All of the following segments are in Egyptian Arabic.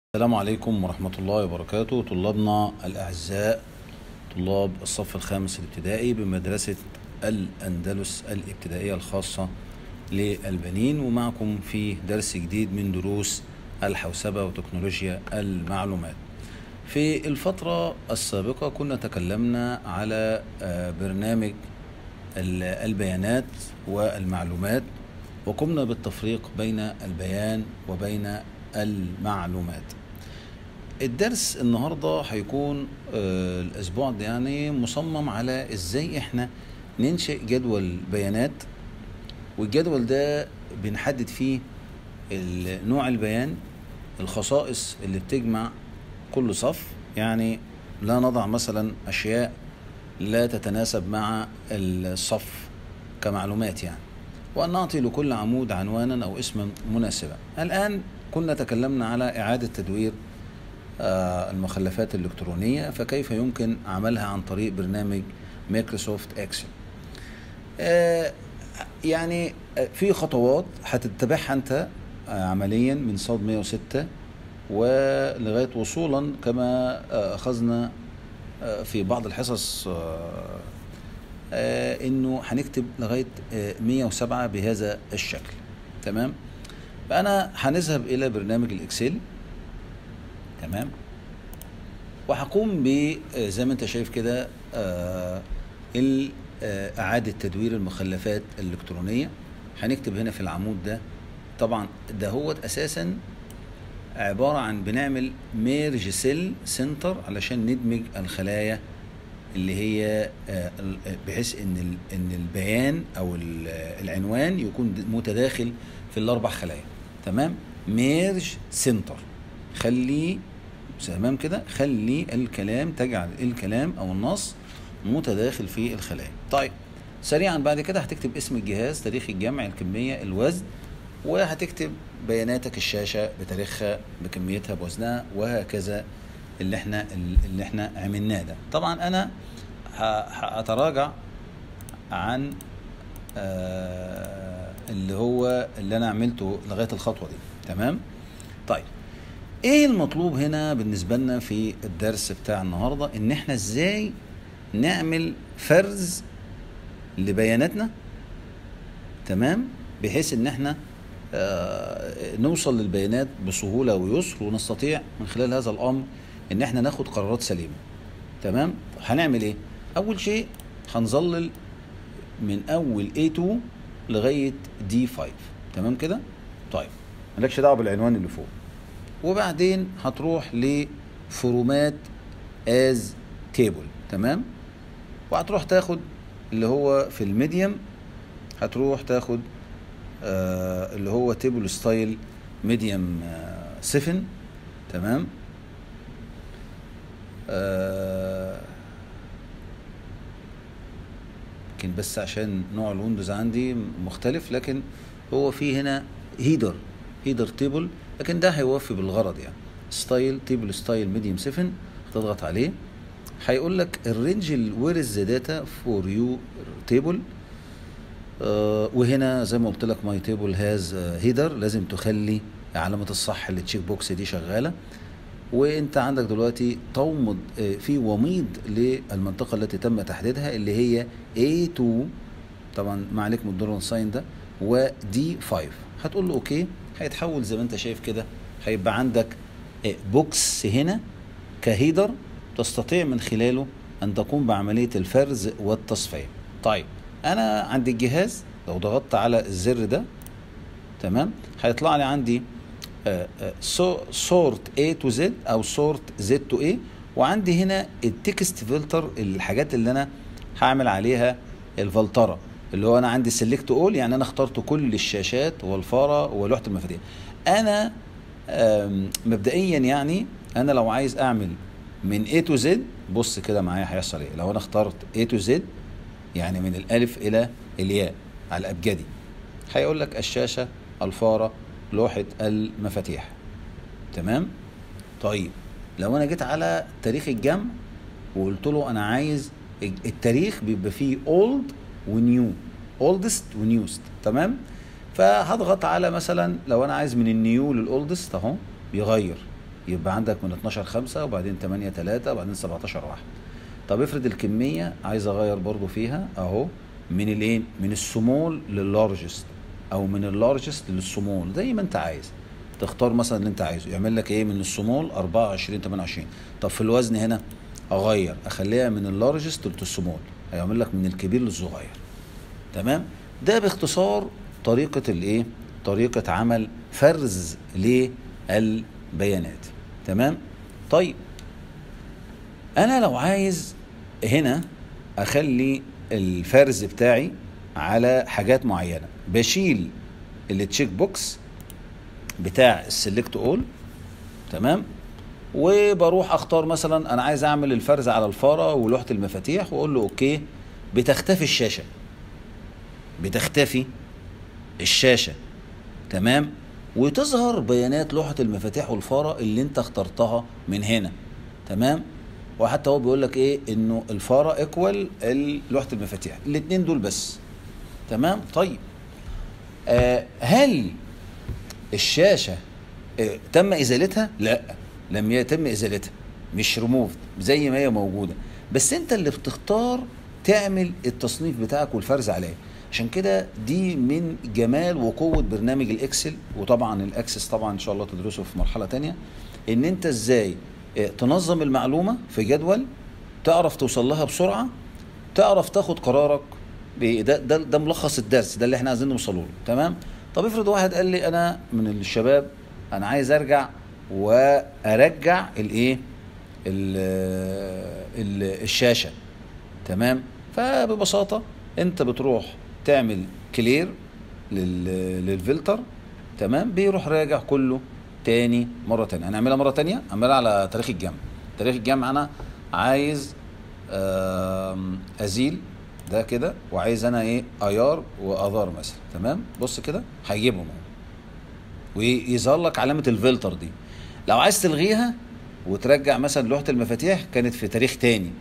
السلام عليكم ورحمة الله وبركاته طلابنا الأعزاء طلاب الصف الخامس الابتدائي بمدرسة الأندلس الابتدائية الخاصة للبنين ومعكم في درس جديد من دروس الحوسبة وتكنولوجيا المعلومات في الفترة السابقة كنا تكلمنا على آه، برنامج ال- البيانات والمعلومات وقمنا بالتفريق بين البيان وبين المعلومات الدرس النهارده هيكون آه، الاسبوع ده يعني مصمم على ازاي احنا ننشئ جدول بيانات والجدول ده بنحدد فيه ال- نوع البيان الخصائص اللي بتجمع كل صف يعني لا نضع مثلا اشياء لا تتناسب مع الصف كمعلومات يعني وأن نعطي لكل عمود عنوانا أو اسما مناسبا الآن كنا تكلمنا على إعادة تدوير آه، المخلفات الإلكترونية فكيف يمكن عملها عن طريق برنامج مايكروسوفت اكسل آه، يعني آه، في خطوات هتتبعها انت آه، عمليا من صاد 106 ولغايه وصولا كما آه، اخذنا آه، في بعض الحصص آه، آه، انه هنكتب لغايه آه، 107 بهذا الشكل تمام فانا هنذهب الى برنامج الاكسل تمام وهقوم ب آه، زي ما انت شايف كده آه، ال- آه، اعاده تدوير المخلفات الالكترونيه هنكتب هنا في العمود ده طبعا ده هو اساسا عباره عن بنعمل ميرج سيل سنتر علشان ندمج الخلايا اللي هي آه، ال- بحيث ان ال- ان البيان او ال- العنوان يكون د- متداخل في الاربع خلايا تمام ميرج سنتر خلي تمام كده خلي الكلام تجعل الكلام او النص متداخل في الخلايا طيب سريعا بعد كده هتكتب اسم الجهاز تاريخ الجمع الكميه الوزن وهتكتب بياناتك الشاشه بتاريخها بكميتها بوزنها وهكذا اللي احنا اللي احنا عملناه ده طبعا انا ه- هتراجع عن آه، اللي هو اللي انا عملته لغايه الخطوه دي تمام طيب ايه المطلوب هنا بالنسبه لنا في الدرس بتاع النهارده ان احنا ازاي نعمل فرز لبياناتنا تمام بحيث ان احنا آه، نوصل للبيانات بسهوله ويسر ونستطيع من خلال هذا الامر ان احنا ناخد قرارات سليمه تمام هنعمل ايه اول شيء هنظلل من اول A2 لغايه D5 تمام كده طيب مالكش دعوه بالعنوان اللي فوق وبعدين هتروح لفورمات از تيبل تمام وهتروح تاخد اللي هو في الميديم هتروح تاخد آه اللي هو تيبل ستايل ميديم 7 تمام آه يمكن بس عشان نوع الويندوز عندي مختلف لكن هو في هنا هيدر هيدر تيبل لكن ده هيوفي بالغرض يعني ستايل تيبل ستايل ميديوم 7 هتضغط عليه هيقول لك الرينج وير از ذا داتا فور يو تيبل وهنا زي ما قلت لك ماي تيبل هاز هيدر لازم تخلي علامة الصح اللي تشيك بوكس دي شغالة وانت عندك دلوقتي تومض آه، في وميض للمنطقة التي تم تحديدها اللي هي A2 طبعا ما عليك من الدور ساين ده و D5 هتقول له اوكي هيتحول زي ما انت شايف كده هيبقى عندك آه، بوكس هنا كهيدر تستطيع من خلاله ان تقوم بعملية الفرز والتصفية طيب انا عند الجهاز لو ضغطت على الزر ده تمام هيطلع لي عندي سورت A to Z او سورت Z to A وعندي هنا التكست فلتر الحاجات اللي انا هعمل عليها الفلتره اللي هو انا عندي سيلكت اول يعني انا اخترت كل الشاشات والفاره ولوحه المفاتيح انا آم، مبدئيا يعني انا لو عايز اعمل من A to Z بص كده معايا هيحصل ايه لو انا اخترت A to Z يعني من الالف الى الياء على الابجدي هيقول لك الشاشه الفاره لوحه المفاتيح تمام طيب لو انا جيت على تاريخ الجمع وقلت له انا عايز التاريخ بيبقى فيه اولد ونيو اولدست ونيوست تمام فهضغط على مثلا لو انا عايز من النيو للاولدست اهو بيغير يبقى عندك من 12 5 وبعدين 8 3 وبعدين 17 1 طب افرض الكميه عايز اغير برضو فيها اهو من الايه من السمول لللارجست او من اللارجست للسمول زي ما انت عايز تختار مثلا اللي انت عايزه يعمل لك ايه من السمول 24 28 طب في الوزن هنا اغير اخليها من اللارجست للسمول هيعمل لك من الكبير للصغير تمام ده باختصار طريقه الايه طريقه عمل فرز للبيانات تمام طيب انا لو عايز هنا اخلي الفرز بتاعي على حاجات معينه بشيل التشيك بوكس بتاع السلكت اول تمام وبروح اختار مثلا انا عايز اعمل الفرز على الفاره ولوحه المفاتيح واقول له اوكي بتختفي الشاشه بتختفي الشاشه تمام وتظهر بيانات لوحه المفاتيح والفاره اللي انت اخترتها من هنا تمام وحتى هو بيقول لك ايه انه الفاره ايكوال لوحه المفاتيح الاثنين دول بس تمام طيب آه هل الشاشه آه تم ازالتها لا لم يتم ازالتها مش ريموفد زي ما هي موجوده بس انت اللي بتختار تعمل التصنيف بتاعك والفرز عليه عشان كده دي من جمال وقوه برنامج الاكسل وطبعا الاكسس طبعا ان شاء الله تدرسه في مرحله تانية ان انت ازاي تنظم المعلومه في جدول تعرف توصل لها بسرعه تعرف تاخد قرارك ده ده, ده ملخص الدرس ده اللي احنا عايزين نوصله له تمام طب افرض واحد قال لي انا من الشباب انا عايز ارجع وارجع الايه الشاشه تمام فببساطه انت بتروح تعمل كلير للفلتر تمام بيروح راجع كله تاني مره تانية هنعملها مره تانية اعملها على تاريخ الجمع تاريخ الجمع انا عايز ازيل ده كده وعايز انا ايه ايار واذار مثلا تمام بص كده هيجيبهم ويظهر لك علامه الفلتر دي لو عايز تلغيها وترجع مثلا لوحه المفاتيح كانت في تاريخ تاني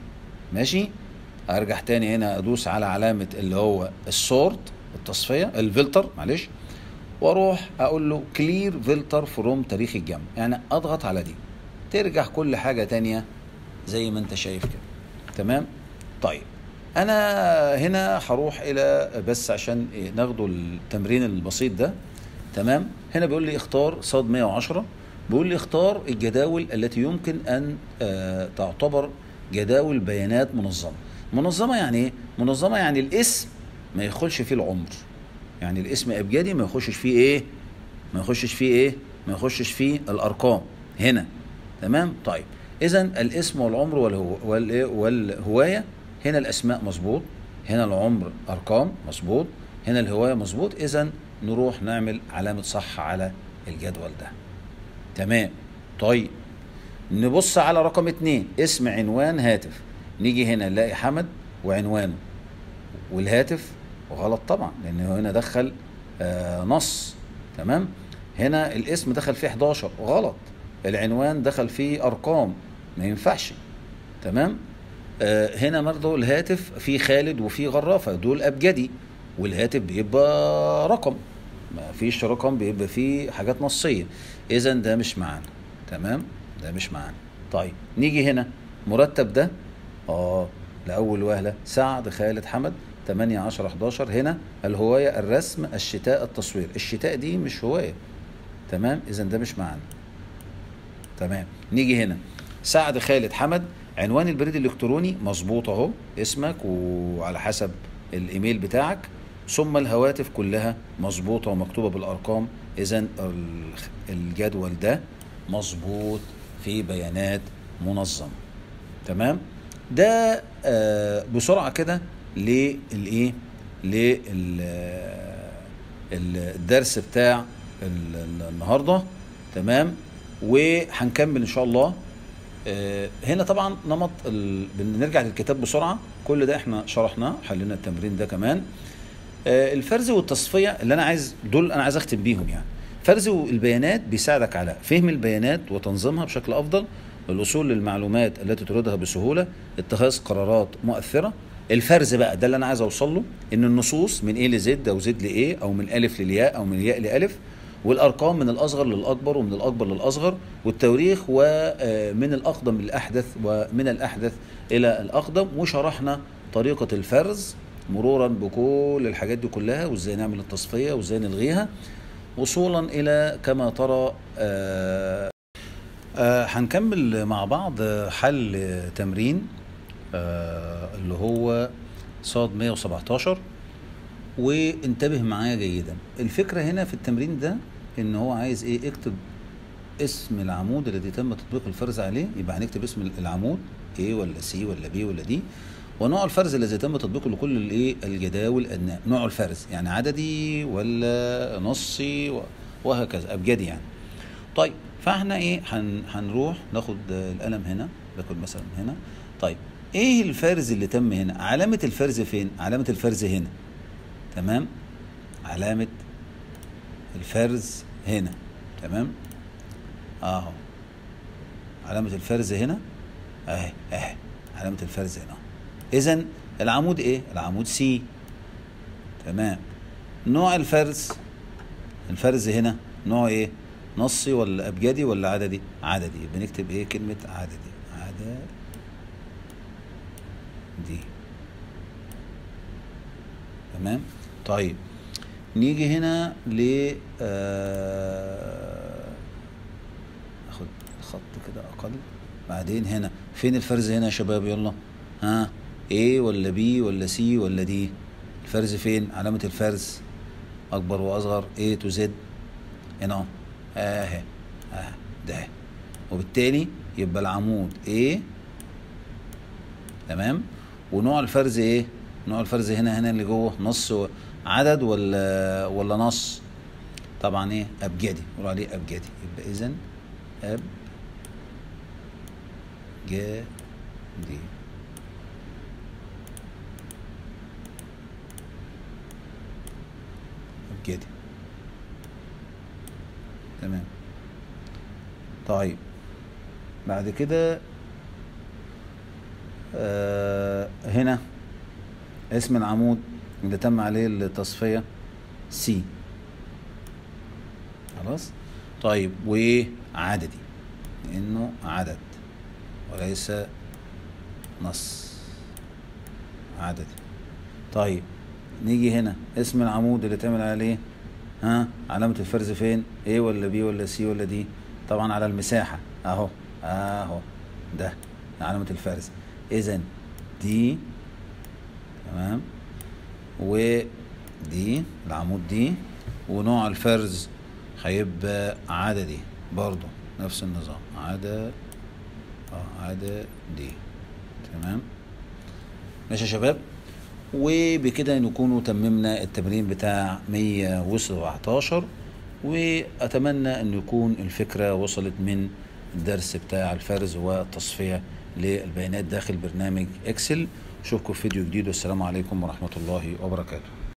ماشي ارجع تاني هنا ادوس على علامه اللي هو السورت التصفيه الفلتر معلش واروح اقول له كلير فلتر فروم تاريخ الجمع يعني اضغط على دي ترجع كل حاجه تانية زي ما انت شايف كده تمام طيب انا هنا هروح الى بس عشان إيه ناخده التمرين البسيط ده تمام هنا بيقول لي اختار صاد 110 بيقول لي اختار الجداول التي يمكن ان آه تعتبر جداول بيانات منظمه منظمه يعني ايه منظمه يعني الاسم ما يدخلش فيه العمر يعني الاسم ابجدي ما يخشش فيه ايه ما يخشش فيه ايه ما يخشش فيه الارقام هنا تمام طيب اذا الاسم والعمر والهو والهوايه هنا الاسماء مظبوط هنا العمر ارقام مظبوط هنا الهوايه مظبوط اذا نروح نعمل علامه صح على الجدول ده تمام طيب نبص على رقم اتنين اسم عنوان هاتف نيجي هنا نلاقي حمد وعنوانه والهاتف وغلط طبعا لان هنا دخل آه نص تمام هنا الاسم دخل فيه 11 غلط العنوان دخل فيه ارقام ما ينفعش تمام آه هنا برضه الهاتف فيه خالد وفيه غرافه دول ابجدي والهاتف بيبقى رقم ما فيش رقم بيبقى فيه حاجات نصيه اذا ده مش معانا تمام ده مش معانا طيب نيجي هنا مرتب ده اه لاول وهله سعد خالد حمد 8 10 11 هنا الهوايه الرسم الشتاء التصوير الشتاء دي مش هوايه تمام اذا ده مش معانا تمام نيجي هنا سعد خالد حمد عنوان البريد الالكتروني مظبوط اهو اسمك وعلى حسب الايميل بتاعك ثم الهواتف كلها مظبوطه ومكتوبه بالارقام اذا الجدول ده مظبوط في بيانات منظمه تمام ده آه بسرعه كده للايه للدرس بتاع النهارده تمام وهنكمل ان شاء الله آه هنا طبعا نمط ال... بنرجع للكتاب بسرعه كل ده احنا شرحناه حلينا التمرين ده كمان آه الفرز والتصفيه اللي انا عايز دول انا عايز اختم بيهم يعني فرز البيانات بيساعدك على فهم البيانات وتنظيمها بشكل افضل الوصول للمعلومات التي تريدها بسهوله اتخاذ قرارات مؤثره الفرز بقى ده اللي انا عايز اوصل له ان النصوص من ايه لزد او زد لايه او من الف للياء او من الياء لالف والارقام من الاصغر للاكبر ومن الاكبر للاصغر والتواريخ ومن الاقدم للاحدث ومن الاحدث الى الاقدم وشرحنا طريقه الفرز مرورا بكل الحاجات دي كلها وازاي نعمل التصفيه وازاي نلغيها وصولا الى كما ترى آه آه هنكمل مع بعض حل تمرين آه اللي هو صاد 117 وانتبه معايا جيدا الفكرة هنا في التمرين ده ان هو عايز ايه اكتب اسم العمود الذي تم تطبيق الفرز عليه يبقى هنكتب اسم العمود A ولا C ولا B ولا D ونوع الفرز الذي تم تطبيقه لكل الايه الجداول النوع نوع الفرز يعني عددي ولا نصي وهكذا ابجدي يعني طيب فاحنا ايه هن هنروح ناخد القلم هنا باخد مثلا هنا طيب ايه الفرز اللي تم هنا علامة الفرز فين علامة الفرز هنا تمام علامة الفرز هنا تمام اهو علامة الفرز هنا اهي اهي علامة الفرز هنا اذا العمود ايه العمود سي تمام نوع الفرز الفرز هنا نوع ايه نصي ولا ابجدي ولا عددي عددي بنكتب ايه كلمة عددي عددي تمام طيب نيجي هنا ل آه اخد خط كده اقل بعدين هنا فين الفرز هنا يا شباب يلا ها A ولا B ولا C ولا D الفرز فين علامة الفرز اكبر واصغر A to Z هنا اهو اهي اه ده وبالتالي يبقى العمود A تمام ونوع الفرز ايه نوع الفرز هنا هنا اللي جوه نص عدد ولا ولا نص طبعا ايه ابجدي نقول عليه ابجدي يبقى اذا اب جا دي ابجدي تمام طيب بعد كده آه هنا اسم العمود اللي تم عليه التصفية سي خلاص طيب وعددي لأنه عدد وليس نص عددي طيب نيجي هنا اسم العمود اللي تعمل عليه ها علامة الفرز فين A ولا B ولا C ولا D طبعا على المساحة اهو اهو ده علامة الفرز اذا دي تمام ودي العمود دي ونوع الفرز هيبقى عددي برضو نفس النظام عدد اه عددي تمام ماشي يا شباب وبكده نكون تممنا التمرين بتاع 117 واتمنى ان يكون الفكره وصلت من الدرس بتاع الفرز والتصفيه للبيانات داخل برنامج اكسل اشوفكم في فيديو جديد والسلام عليكم ورحمه الله وبركاته